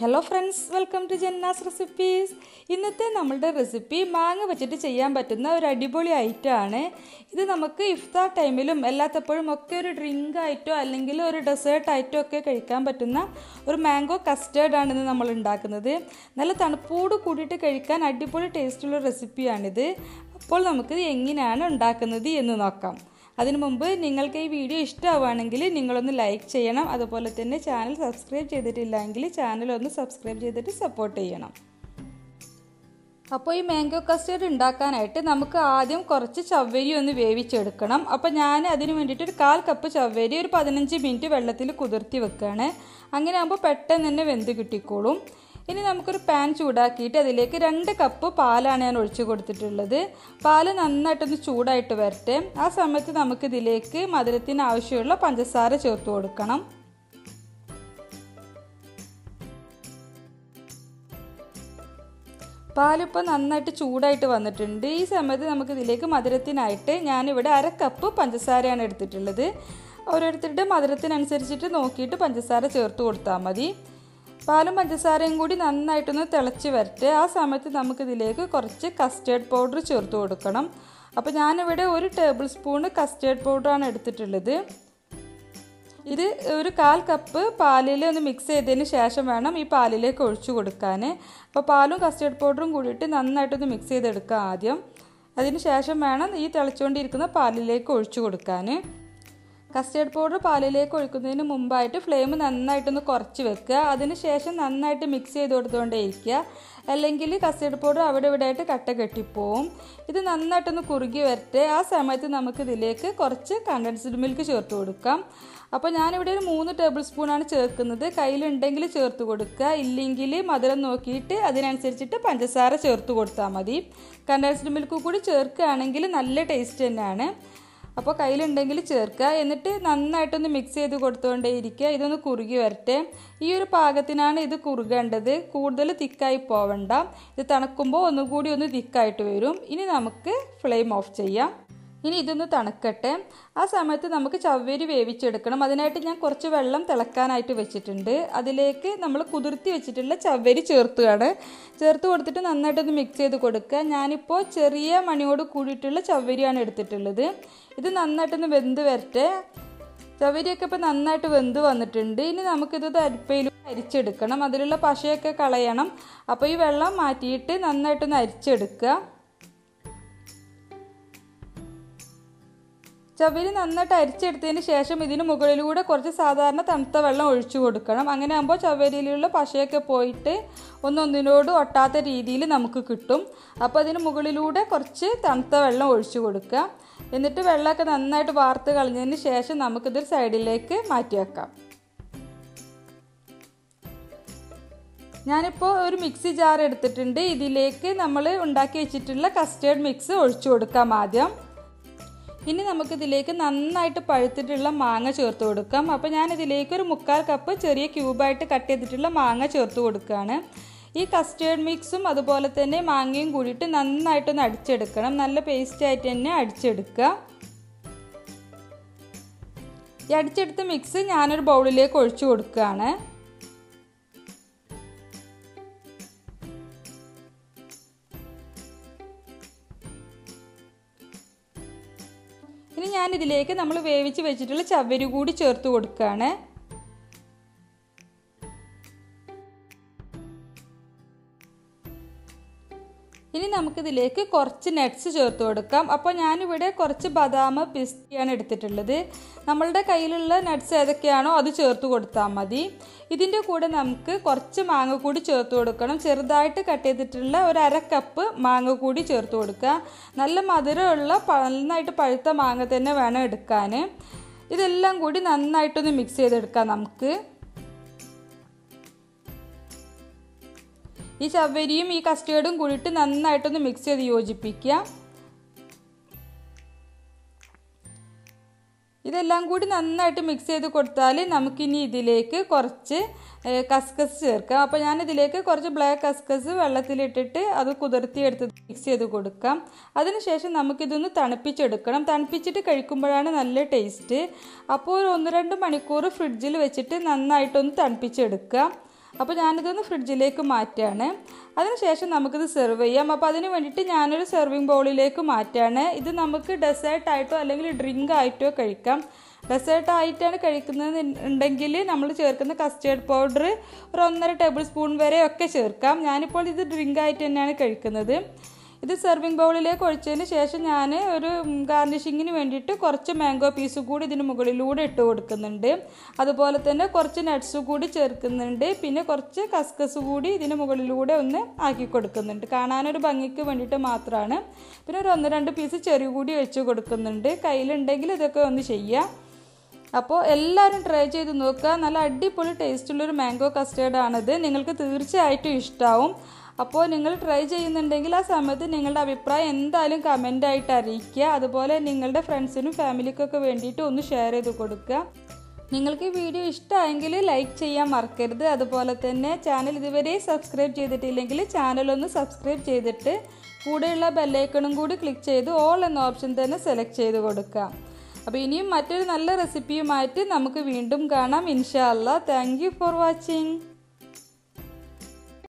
hello friends welcome to Janna's recipes ഇന്നത്തെ നമ്മളുടെ recipe മാങ്ങ വെച്ചിട്ട് ചെയ്യാൻ പറ്റുന്ന ഒരു അടിപൊളി ഐറ്റം ആണ് ഇത് നമുക്ക് ഇഫ്താർ ടൈമിലും അല്ലാത്തപ്പോഴും ഒക്കെ ഒരു ഡ്രിങ്ക് ആയിട്ടോ അല്ലെങ്കിൽ ഒരു ഡെസേർട്ട് ആയിട്ടോ ഒക്കെ കഴിക്കാൻ പറ്റുന്ന ഒരു മാംഗോ കസ്റ്റേർഡ് ആണിന്ന് നമ്മൾ ഉണ്ടാക്കുന്നത് നല്ല തണുപ്പോട് കൂടിയിട്ട് കഴിക്കാൻ അടിപൊളി ടേസ്റ്റുള്ള റെസിപ്പിയാണിത് അപ്പോൾ നമുക്കിത് എങ്ങനെയാണ് ഉണ്ടാക്കുന്നത് എന്ന് നോക്കാം അതിനു മുമ്പ് നിങ്ങൾക്ക് ഈ വീഡിയോ ഇഷ്ടമാവുകയാണെങ്കിൽ നിങ്ങളൊന്ന് ലൈക്ക് ചെയ്യണം അതുപോലെ തന്നെ ചാനൽ സബ്സ്ക്രൈബ് ചെയ്തിട്ടില്ലെങ്കിൽ ചാനൽ ഒന്ന് സബ്സ്ക്രൈബ് ചെയ്തിട്ട് സപ്പോർട്ട് ചെയ്യണം അപ്പോൾ ഈ മാംഗോ കസ്റ്റേർഡ് ഉണ്ടാക്കാനായിട്ട് നമുക്ക് ആദ്യം കുറച്ച് ചവ്വരി ഒന്ന് വേവിച്ചെടുക്കണം അപ്പോൾ ഞാൻ അതിന് വേണ്ടിയിട്ട് ഒരു കാൽ കപ്പ് ചവ്വരി ഒരു പതിനഞ്ച് മിനിറ്റ് വെള്ളത്തിൽ കുതിർത്തി വെക്കുകയാണ് അങ്ങനെ ആകുമ്പോൾ പെട്ടെന്ന് തന്നെ വെന്ത് കിട്ടിക്കോളും ഇനി നമുക്കൊരു പാൻ ചൂടാക്കിയിട്ട് അതിലേക്ക് രണ്ട് കപ്പ് പാലാണ് ഞാൻ ഒഴിച്ചു കൊടുത്തിട്ടുള്ളത് പാല് നന്നായിട്ടൊന്ന് ചൂടായിട്ട് വരട്ടെ ആ സമയത്ത് നമുക്കിതിലേക്ക് മധുരത്തിന് ആവശ്യമുള്ള പഞ്ചസാര ചേർത്ത് കൊടുക്കണം പാലിപ്പോൾ നന്നായിട്ട് ചൂടായിട്ട് വന്നിട്ടുണ്ട് ഈ സമയത്ത് നമുക്ക് ഇതിലേക്ക് മധുരത്തിനായിട്ട് ഞാനിവിടെ അര കപ്പ് പഞ്ചസാരയാണ് എടുത്തിട്ടുള്ളത് ഓരോരുത്തരുടെ മധുരത്തിനനുസരിച്ചിട്ട് നോക്കിയിട്ട് പഞ്ചസാര ചേർത്ത് കൊടുത്താൽ മതി പാലും പഞ്ചസാരയും കൂടി നന്നായിട്ടൊന്ന് തിളച്ച് വരട്ടെ ആ സമയത്ത് നമുക്കിതിലേക്ക് കുറച്ച് കസ്റ്റേർഡ് പൗഡർ ചേർത്ത് കൊടുക്കണം അപ്പോൾ ഞാനിവിടെ ഒരു ടേബിൾ സ്പൂണ് കസ്റ്റേർഡ് പൗഡറാണ് എടുത്തിട്ടുള്ളത് ഇത് ഒരു കാൽ കപ്പ് പാലിൽ ഒന്ന് മിക്സ് ചെയ്തതിന് ശേഷം വേണം ഈ പാലിലേക്ക് ഒഴിച്ചു കൊടുക്കാൻ അപ്പോൾ പാലും കസ്റ്റേർഡ് പൗഡറും കൂടിയിട്ട് നന്നായിട്ടൊന്ന് മിക്സ് ചെയ്തെടുക്കുക ആദ്യം അതിന് ശേഷം വേണം ഈ തിളച്ചുകൊണ്ടിരിക്കുന്ന പാലിലേക്ക് ഒഴിച്ചു കൊടുക്കാൻ കസ്റ്റേർഡ് പൗഡർ പാലിലേക്ക് ഒഴിക്കുന്നതിന് മുമ്പായിട്ട് ഫ്ലെയിം നന്നായിട്ടൊന്ന് കുറച്ച് വെക്കുക അതിന് ശേഷം നന്നായിട്ട് മിക്സ് ചെയ്ത് കൊടുത്തുകൊണ്ടേ ഇരിക്കുക അല്ലെങ്കിൽ കസ്റ്റേർഡ് പൗഡർ അവിടെ ഇവിടെ ആയിട്ട് കട്ട കെട്ടിപ്പോവും ഇത് നന്നായിട്ടൊന്ന് കുറുകി വരട്ടെ ആ സമയത്ത് നമുക്ക് ഇതിലേക്ക് കുറച്ച് കണ്ടൻസ്ഡ് മിൽക്ക് ചേർത്ത് കൊടുക്കാം അപ്പോൾ ഞാനിവിടെ ഒരു മൂന്ന് ടേബിൾ സ്പൂണാണ് ചേർക്കുന്നത് കയ്യിലുണ്ടെങ്കിൽ ചേർത്ത് കൊടുക്കുക ഇല്ലെങ്കിൽ മധുരം നോക്കിയിട്ട് അതിനനുസരിച്ചിട്ട് പഞ്ചസാര ചേർത്ത് കൊടുത്താൽ മതി കണ്ടൻസ്ഡ് മിൽക്ക് കൂടി ചേർക്കുകയാണെങ്കിൽ നല്ല ടേസ്റ്റ് തന്നെയാണ് അപ്പോൾ കയ്യിലുണ്ടെങ്കിൽ ചേർക്കുക എന്നിട്ട് നന്നായിട്ടൊന്ന് മിക്സ് ചെയ്ത് കൊടുത്തുകൊണ്ടേ ഇരിക്കുക ഇതൊന്ന് കുറുകി വരട്ടെ ഈ ഒരു പാകത്തിനാണ് ഇത് കുറുകേണ്ടത് കൂടുതൽ തിക്കായി പോവണ്ട ഇത് തണുക്കുമ്പോൾ ഒന്നുകൂടി ഒന്ന് തിക്കായിട്ട് വരും ഇനി നമുക്ക് ഫ്ലെയിം ഓഫ് ചെയ്യാം ഇനി ഇതൊന്ന് തണുക്കട്ടെ ആ സമയത്ത് നമുക്ക് ചവ്വരി വേവിച്ചെടുക്കണം അതിനായിട്ട് ഞാൻ കുറച്ച് വെള്ളം തിളക്കാനായിട്ട് വെച്ചിട്ടുണ്ട് അതിലേക്ക് നമ്മൾ കുതിർത്തി വെച്ചിട്ടുള്ള ചവ്വരി ചേർത്തുകയാണ് ചേർത്ത് കൊടുത്തിട്ട് നന്നായിട്ടൊന്ന് മിക്സ് ചെയ്ത് കൊടുക്കുക ഞാനിപ്പോൾ ചെറിയ മണിയോട് കൂടിയിട്ടുള്ള ചവ്വരിയാണ് എടുത്തിട്ടുള്ളത് ഇത് നന്നായിട്ടൊന്ന് വെന്ത് വരട്ടെ ചവരിയൊക്കെ ഇപ്പോൾ നന്നായിട്ട് വെന്ത് വന്നിട്ടുണ്ട് ഇനി നമുക്കിത് അരിപ്പയിൽ അരിച്ചെടുക്കണം അതിലുള്ള പശയൊക്കെ കളയണം അപ്പോൾ ഈ വെള്ളം മാറ്റിയിട്ട് നന്നായിട്ടൊന്ന് അരിച്ചെടുക്കുക ചവരി നന്നായിട്ട് അരിച്ചെടുത്തതിന് ശേഷം ഇതിന് മുകളിലൂടെ കുറച്ച് സാധാരണ തണുത്ത വെള്ളം ഒഴിച്ചു കൊടുക്കണം അങ്ങനെ ആകുമ്പോൾ ചവരിയിലുള്ള പശയൊക്കെ പോയിട്ട് ഒന്നൊന്നിനോട് ഒട്ടാത്ത രീതിയിൽ നമുക്ക് കിട്ടും അപ്പോൾ അതിന് മുകളിലൂടെ കുറച്ച് തണുത്ത വെള്ളം ഒഴിച്ചു കൊടുക്കുക എന്നിട്ട് വെള്ളമൊക്കെ നന്നായിട്ട് വാർത്ത് കളഞ്ഞതിന് ശേഷം നമുക്കിത് സൈഡിലേക്ക് മാറ്റി വെക്കാം ഞാനിപ്പോൾ ഒരു മിക്സി ജാർ എടുത്തിട്ടുണ്ട് ഇതിലേക്ക് നമ്മൾ ഉണ്ടാക്കി വെച്ചിട്ടുള്ള കസ്റ്റേർഡ് മിക്സ് ഒഴിച്ചു കൊടുക്കാം ആദ്യം ഇനി നമുക്കിതിലേക്ക് നന്നായിട്ട് പഴുത്തിട്ടുള്ള മാങ്ങ ചേർത്ത് കൊടുക്കാം അപ്പോൾ ഞാൻ ഇതിലേക്ക് ഒരു മുക്കാൽ കപ്പ് ചെറിയ ക്യൂബായിട്ട് കട്ട് ചെയ്തിട്ടുള്ള മാങ്ങ ചേർത്ത് കൊടുക്കുകയാണ് ഈ കസ്റ്റേർഡ് മിക്സും അതുപോലെ തന്നെ മാങ്ങയും കൂടിയിട്ട് നന്നായിട്ടൊന്ന് അടിച്ചെടുക്കണം നല്ല പേസ്റ്റ് ആയിട്ട് തന്നെ അടിച്ചെടുക്കുക ഈ അടിച്ചെടുത്ത മിക്സ് ഞാനൊരു ബൗളിലേക്ക് ഒഴിച്ചു കൊടുക്കുകയാണ് ഇനി ഞാൻ ഇതിലേക്ക് നമ്മൾ വേവിച്ച് വെച്ചിട്ടുള്ള ചവരി കൂടി ചേർത്ത് കൊടുക്കുകയാണ് ഇനി നമുക്കിതിലേക്ക് കുറച്ച് നട്ട്സ് ചേർത്ത് കൊടുക്കാം അപ്പോൾ ഞാനിവിടെ കുറച്ച് ബദാം പിസ്തയാണ് എടുത്തിട്ടുള്ളത് നമ്മളുടെ കയ്യിലുള്ള നട്ട്സ് ഏതൊക്കെയാണോ അത് ചേർത്ത് കൊടുത്താൽ മതി ഇതിൻ്റെ കൂടെ നമുക്ക് കുറച്ച് മാങ്ങ കൂടി ചേർത്ത് കൊടുക്കണം ചെറുതായിട്ട് കട്ട് ചെയ്തിട്ടുള്ള ഒരു അര കപ്പ് മാങ്ങ കൂടി ചേർത്ത് കൊടുക്കുക നല്ല മധുരമുള്ള നന്നായിട്ട് പഴുത്ത മാങ്ങ തന്നെ വേണം എടുക്കാൻ ഇതെല്ലാം കൂടി നന്നായിട്ടൊന്ന് മിക്സ് ചെയ്തെടുക്കാം നമുക്ക് ഈ ചവ്വരിയും ഈ കസ്റ്റേർഡും കൂടിയിട്ട് നന്നായിട്ടൊന്ന് മിക്സ് ചെയ്ത് യോജിപ്പിക്കുക ഇതെല്ലാം കൂടി നന്നായിട്ട് മിക്സ് ചെയ്ത് കൊടുത്താൽ നമുക്കിനി ഇതിലേക്ക് കുറച്ച് കസ്കസ് ചേർക്കാം അപ്പോൾ ഞാൻ ഇതിലേക്ക് കുറച്ച് ബ്ലാക്ക് കസ്കസ് വെള്ളത്തിലിട്ടിട്ട് അത് കുതിർത്തിയെടുത്ത് മിക്സ് ചെയ്ത് കൊടുക്കാം അതിനുശേഷം നമുക്കിതൊന്ന് തണുപ്പിച്ചെടുക്കണം തണുപ്പിച്ചിട്ട് കഴിക്കുമ്പോഴാണ് നല്ല ടേസ്റ്റ് അപ്പോൾ ഒരു ഒന്ന് രണ്ട് മണിക്കൂർ ഫ്രിഡ്ജിൽ വെച്ചിട്ട് നന്നായിട്ടൊന്ന് തണുപ്പിച്ചെടുക്കുക അപ്പോൾ ഞാനിതൊന്ന് ഫ്രിഡ്ജിലേക്ക് മാറ്റുകയാണ് അതിനുശേഷം നമുക്കിത് സെർവ് ചെയ്യാം അപ്പോൾ അതിന് വേണ്ടിയിട്ട് ഞാനൊരു സെർവിങ് ബൗളിലേക്ക് മാറ്റുകയാണ് ഇത് നമുക്ക് ഡെസേർട്ടായിട്ടോ അല്ലെങ്കിൽ ഡ്രിങ്ക് ആയിട്ടോ കഴിക്കാം ഡെസേർട്ട് ആയിട്ടാണ് കഴിക്കുന്നത് ഉണ്ടെങ്കിൽ നമ്മൾ ചേർക്കുന്ന കസ്റ്റേർഡ് പൗഡർ ഒരു ഒന്നര ടേബിൾ സ്പൂൺ വരെ ഒക്കെ ചേർക്കാം ഞാനിപ്പോൾ ഇത് ഡ്രിങ്ക് ആയിട്ട് തന്നെയാണ് കഴിക്കുന്നത് ഇത് സെർവിങ് ബൗളിലേക്ക് ഒഴിച്ചതിന് ശേഷം ഞാൻ ഒരു ഗാർണിഷിങ്ങിന് വേണ്ടിയിട്ട് കുറച്ച് മാംഗോ പീസ് കൂടി ഇതിന് മുകളിലൂടെ ഇട്ട് കൊടുക്കുന്നുണ്ട് അതുപോലെ തന്നെ കുറച്ച് നട്ട്സ് കൂടി ചേർക്കുന്നുണ്ട് പിന്നെ കുറച്ച് കസ്കസ് കൂടി ഇതിന് മുകളിലൂടെ ഒന്ന് ആക്കി കൊടുക്കുന്നുണ്ട് കാണാനൊരു ഭംഗിക്ക് വേണ്ടിയിട്ട് മാത്രമാണ് പിന്നെ ഒരു ഒന്ന് രണ്ട് പീസ് ചെറിയ കൂടി വെച്ച് കൊടുക്കുന്നുണ്ട് കയ്യിലുണ്ടെങ്കിൽ ഇതൊക്കെ ഒന്ന് ചെയ്യാം അപ്പോൾ എല്ലാവരും ട്രൈ ചെയ്ത് നോക്കുക നല്ല അടിപൊളി ടേസ്റ്റുള്ളൊരു മാംഗോ കസ്റ്റേർഡ് ആണിത് നിങ്ങൾക്ക് തീർച്ചയായിട്ടും ഇഷ്ടമാവും അപ്പോൾ നിങ്ങൾ ട്രൈ ചെയ്യുന്നുണ്ടെങ്കിൽ ആ സമയത്ത് നിങ്ങളുടെ അഭിപ്രായം എന്തായാലും കമൻ്റായിട്ട് അറിയിക്കുക അതുപോലെ നിങ്ങളുടെ ഫ്രണ്ട്സിനും ഫാമിലിക്കൊക്കെ വേണ്ടിയിട്ട് ഒന്ന് ഷെയർ ചെയ്ത് കൊടുക്കുക നിങ്ങൾക്ക് ഈ വീഡിയോ ഇഷ്ടമായെങ്കിൽ ലൈക്ക് ചെയ്യാൻ മറക്കരുത് അതുപോലെ തന്നെ ചാനൽ ഇതുവരെ സബ്സ്ക്രൈബ് ചെയ്തിട്ടില്ലെങ്കിൽ ചാനൽ ഒന്ന് സബ്സ്ക്രൈബ് ചെയ്തിട്ട് കൂടെയുള്ള ബെല്ലൈക്കണും കൂടി ക്ലിക്ക് ചെയ്ത് ഓൾ എന്ന ഓപ്ഷൻ തന്നെ സെലക്ട് ചെയ്ത് കൊടുക്കുക അപ്പോൾ ഇനിയും മറ്റൊരു നല്ല റെസിപ്പിയുമായിട്ട് നമുക്ക് വീണ്ടും കാണാം ഇൻഷാ അല്ലാ താങ്ക് യു ഫോർ വാച്ചിങ്